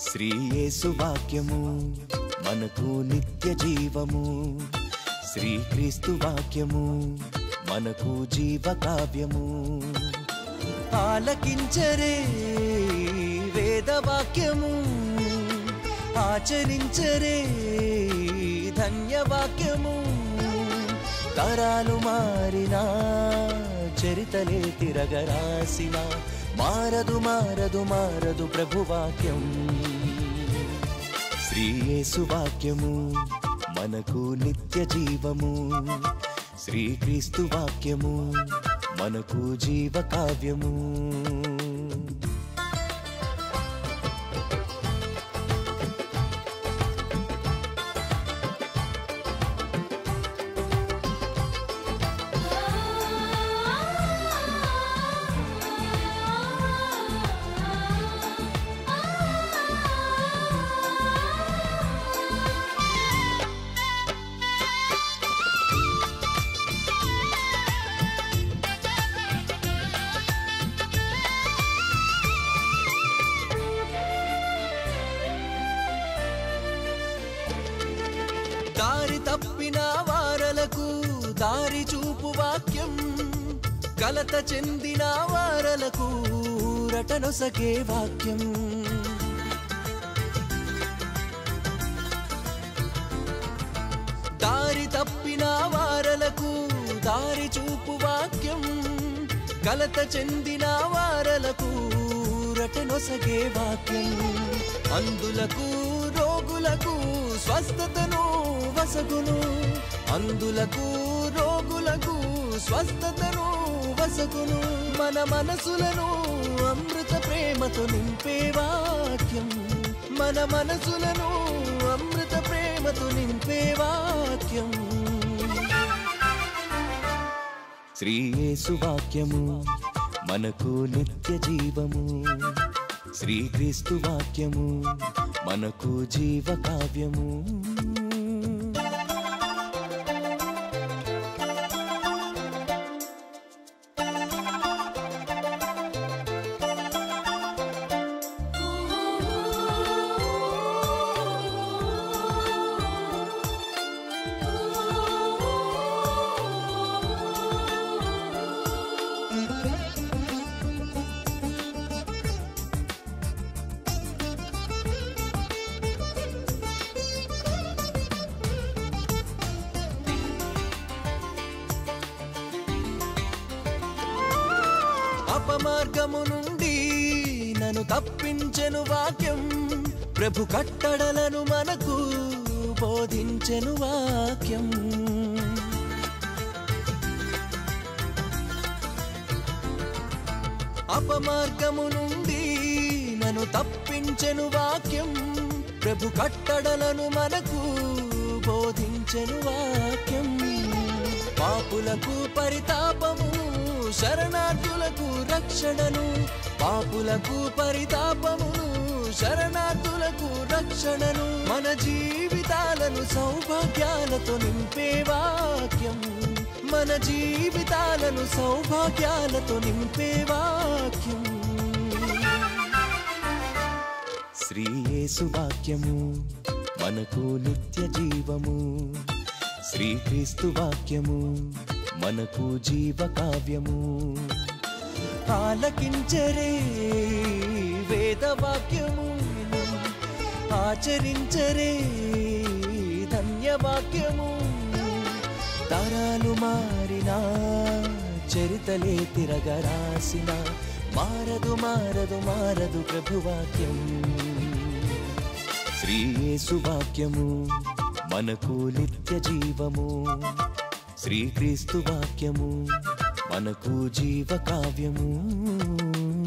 శ్రీ యేసు వాక్యము మనకు నిత్య జీవము శ్రీక్రీస్తు వాక్యము మనకు జీవ కావ్యము ఆలకించరే వేద వాక్యము ఆచరించరే ధన్యవాక్యము తరాలు మారినా చరితలే తిరగరాసిన మారదు మారదు మారదు ప్రభువాక్యం శ్రీ యేసు వాక్యము మనకు నిత్య జీవము శ్రీక్రీస్తు వాక్యము మనకు జీవ కావ్యము దారి తప్పిన వారలకు దారి చూపు వాక్యం కలత చెందిన వారలకు రటనొసగే వాక్యం దారి తప్పిన వారలకు దారి చూపు వాక్యం కలత చెందిన వారలకు రటనొసగే వాక్యం అందులకు రోగులకు స్వస్థతను వసగును అందులకు రోగులకు స్వస్థతను వసగును మన మనసులను అమృత ప్రేమతో నింపే వాక్యం మన మనసులను అమృత ప్రేమతో నింపే వాక్యం శ్రీ యేసు వాక్యము మనకు నిత్య జీవము శ్రీక్రీస్తు వాక్యము మనకు జీవ కావ్యము అపమార్గము నుండి నన్ను తప్పించెను వాక్యం ప్రభు కట్టడలను మనకు బోధించెను వాక్యం అపమార్గము నుండి నన్ను తప్పించెను వాక్యం ప్రభు కట్టడలను మనకు బోధించెను వాక్యం పాపులకు పరితాపమును శరణార్థులకు రక్షణను పాపులకు పరితాపమును శరణార్థులకు రక్షణను మన జీవితాలను సౌభాగ్యాలతో నింపే వాక్యం మన జీవితాలను సౌభాగ్యాలతో నింపే వాక్యం శ్రీ యేసు వాక్యము మనకు నిత్య జీవము శ్రీక్రీస్తు వాక్యము మనకు జీవ కావ్యము ఆలకించరే వేద వాక్యము ఆచరించరే ధన్యవాక్యము తరాలు మారినా చరితలే తిరగరాసిన మారదు మారదు మారదు ప్రభువాక్యం శ్రీ యేసు వాక్యము మనకు నిత్య జీవము శ్రీక్రీస్తు వాక్యము మనకు జీవ కావ్యము